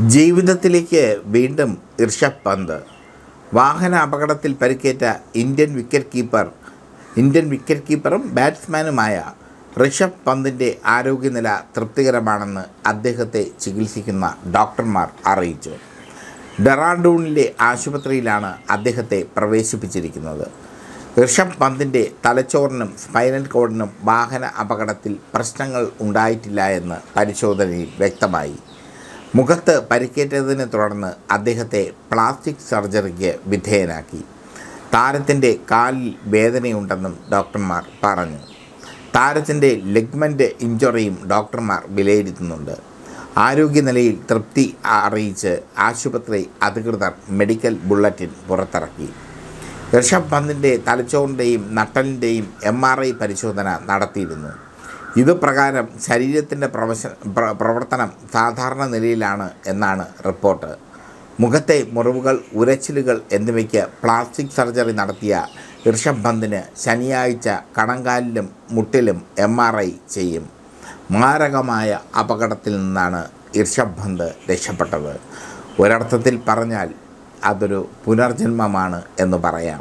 ജീവിതത്തിലേക്ക് വീണ്ടും ഋഷഭ് പന്ത് വാഹന അപകടത്തിൽ പരിക്കേറ്റ Indian wicket keeper Indian wicket കീപ്പറും ബാറ്റ്സ്മാനുമായ ഋഷഭ് പന്തിൻ്റെ ആരോഗ്യനില തൃപ്തികരമാണെന്ന് അദ്ദേഹത്തെ ചികിത്സിക്കുന്ന ഡോക്ടർമാർ അറിയിച്ചു ഡെറാഡൂണിലെ ആശുപത്രിയിലാണ് അദ്ദേഹത്തെ പ്രവേശിപ്പിച്ചിരിക്കുന്നത് ഋഷഭ് പന്തിൻ്റെ തലച്ചോറിനും സ്പൈനൽ കോഡിനും വാഹന അപകടത്തിൽ പ്രശ്നങ്ങൾ ഉണ്ടായിട്ടില്ല എന്ന് പരിശോധനയിൽ വ്യക്തമായി മുഖത്ത് പരിക്കേറ്റതിനെ തുടർന്ന് അദ്ദേഹത്തെ പ്ലാസ്റ്റിക് സർജറിക്ക് വിധേയനാക്കി താരത്തിൻ്റെ കാലിൽ വേദനയുണ്ടെന്നും ഡോക്ടർമാർ പറഞ്ഞു താരത്തിൻ്റെ ലെഗ്മെൻ്റ് ഇഞ്ചുറിയും ഡോക്ടർമാർ വിലയിരുത്തുന്നുണ്ട് ആരോഗ്യനിലയിൽ തൃപ്തി അറിയിച്ച് ആശുപത്രി അധികൃതർ മെഡിക്കൽ ബുള്ളറ്റിൻ പുറത്തിറക്കി ഋഷഭ് പന്തിൻ്റെ തലച്ചോറിൻ്റെയും നട്ടലിൻ്റെയും എം ആർ ഐ പരിശോധന നടത്തിയിരുന്നു ഇത് പ്രകാരം ശരീരത്തിൻ്റെ പ്രവശ പ്ര- പ്രവർത്തനം സാധാരണ നിലയിലാണ് എന്നാണ് റിപ്പോർട്ട് മുഖത്തെ മുറിവുകൾ ഉരച്ചിലുകൾ എന്നിവയ്ക്ക് പ്ലാസ്റ്റിക് സർജറി നടത്തിയ ഋഷഭ് പന്തിന് ശനിയാഴ്ച കണങ്കാലിലും മുട്ടിലും എം ആർ ഐ ചെയ്യും മാരകമായ അപകടത്തിൽ നിന്നാണ് ഋഷഭ് പന്ത് രക്ഷപ്പെട്ടത് ഒരർത്ഥത്തിൽ പറഞ്ഞാൽ അതൊരു പുനർജന്മമാണ് എന്ന് പറയാം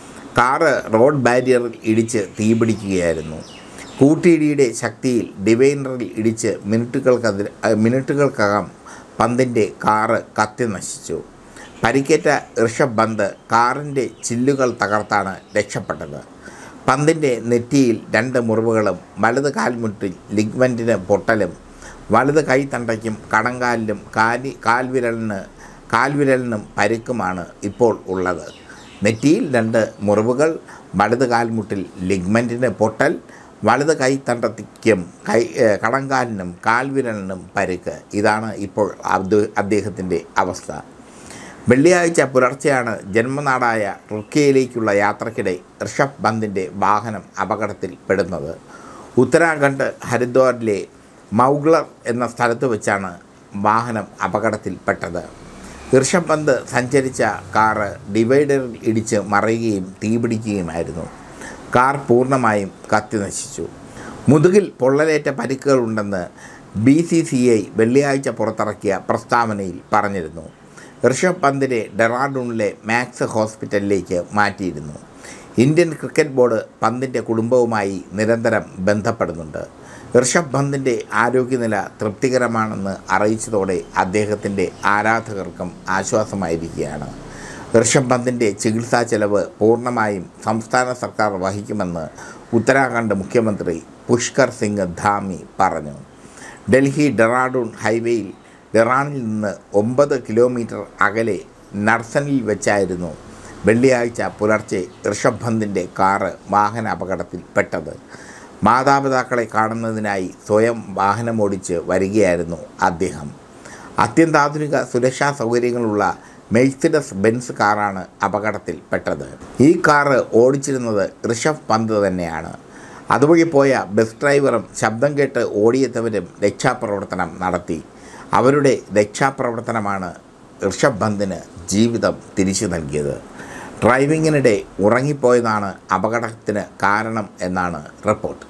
കാറ് റോഡ് ബാരിയറിൽ ഇടിച്ച് തീപിടിക്കുകയായിരുന്നു കൂട്ടിയിടിയുടെ ശക്തിയിൽ ഡിവൈനറിൽ ഇടിച്ച് മിനിറ്റുകൾക്കതി മിനിറ്റുകൾക്കകം പന്തിൻ്റെ കാറ് കത്തി നശിച്ചു പരിക്കേറ്റ ഋഷഭ് പന്ത് കാറിൻ്റെ ചില്ലുകൾ തകർത്താണ് രക്ഷപ്പെട്ടത് പന്തിൻ്റെ നെറ്റിയിൽ രണ്ട് മുറിവുകളും വലത് കാൽമുട്ടിൽ ലിഗ്മെൻറ്റിന് പൊട്ടലും വലത് കൈത്തണ്ടയ്ക്കും കടങ്കാലിലും കാലി കാൽവിരലിന് കാൽവിരലിനും പരിക്കുമാണ് ഇപ്പോൾ ഉള്ളത് നെറ്റിയിൽ രണ്ട് മുറിവുകൾ വലത് കാൽമുട്ടിൽ ലിഗ്മെൻറ്റിന് പൊട്ടൽ വലത് കൈത്തണ്ടത്തിക്കും കൈ ഏഹ് കടങ്കാലിനും കാൽവിരലിനും പരിക്ക് ഇതാണ് ഇപ്പോൾ അത് അദ്ദേഹത്തിൻ്റെ അവസ്ഥ വെള്ളിയാഴ്ച പുലർച്ചെയാണ് ജന്മനാടായ റുക്കിയയിലേക്കുള്ള യാത്രക്കിടെ ഋഷഭ് പന്തിൻ്റെ വാഹനം അപകടത്തിൽ പെടുന്നത് ഉത്തരാഖണ്ഡ് ഹരിദ്വാറിലെ മൗഗ്ലർ എന്ന സ്ഥലത്ത് വെച്ചാണ് വാഹനം അപകടത്തിൽപ്പെട്ടത് ഋഷഭ് പന്ത് സഞ്ചരിച്ച കാറ് ഡിവൈഡറിൽ ഇടിച്ച് മറയുകയും തീപിടിക്കുകയുമായിരുന്നു കാർ പൂർണ്ണമായും കത്തി നശിച്ചു മുതുകിൽ പൊള്ളലേറ്റ പരിക്കുകളുണ്ടെന്ന് ബി സി സി ഐ വെള്ളിയാഴ്ച പുറത്തിറക്കിയ പ്രസ്താവനയിൽ പറഞ്ഞിരുന്നു ഋഷഭ് പന്തിനെ ഡെറാഡൂണിലെ മാക്സ് ഹോസ്പിറ്റലിലേക്ക് മാറ്റിയിരുന്നു ഇന്ത്യൻ ക്രിക്കറ്റ് ബോർഡ് പന്തിൻ്റെ കുടുംബവുമായി നിരന്തരം ബന്ധപ്പെടുന്നുണ്ട് ഋഷഭ് പന്തിൻ്റെ ആരോഗ്യനില തൃപ്തികരമാണെന്ന് അറിയിച്ചതോടെ അദ്ദേഹത്തിൻ്റെ ആരാധകർക്കും ആശ്വാസമായിരിക്കുകയാണ് ഋഷഭ് പന്തിൻ്റെ ചികിത്സാ ചെലവ് പൂർണ്ണമായും സംസ്ഥാന സർക്കാർ വഹിക്കുമെന്ന് ഉത്തരാഖണ്ഡ് മുഖ്യമന്ത്രി പുഷ്കർ സിംഗ് ധാമി പറഞ്ഞു ഡൽഹി ഡെറാഡൂൺ ഹൈവേയിൽ ഡെറാണിൽ നിന്ന് ഒമ്പത് കിലോമീറ്റർ അകലെ നർസനിൽ വെച്ചായിരുന്നു വെള്ളിയാഴ്ച പുലർച്ചെ ഋഷഭ് പന്തിൻ്റെ കാറ് വാഹന അപകടത്തിൽപ്പെട്ടത് മാതാപിതാക്കളെ കാണുന്നതിനായി സ്വയം വാഹനമോടിച്ച് വരികയായിരുന്നു അദ്ദേഹം അത്യന്താധുനിക സുരക്ഷാ സൗകര്യങ്ങളുള്ള മെഴ്സിഡസ് ബെൻസ് കാറാണ് അപകടത്തിൽപ്പെട്ടത് ഈ കാറ് ഓടിച്ചിരുന്നത് ഋഷഭ് പന്ത് തന്നെയാണ് അതുവഴി പോയ ബസ് ഡ്രൈവറും ശബ്ദം കേട്ട് ഓടിയെത്തവരും രക്ഷാപ്രവർത്തനം നടത്തി അവരുടെ രക്ഷാപ്രവർത്തനമാണ് ഋഷഭ് പന്തിന് ജീവിതം തിരിച്ചു നൽകിയത് ഡ്രൈവിങ്ങിനിടെ ഉറങ്ങിപ്പോയതാണ് അപകടത്തിന് കാരണം എന്നാണ് റിപ്പോർട്ട്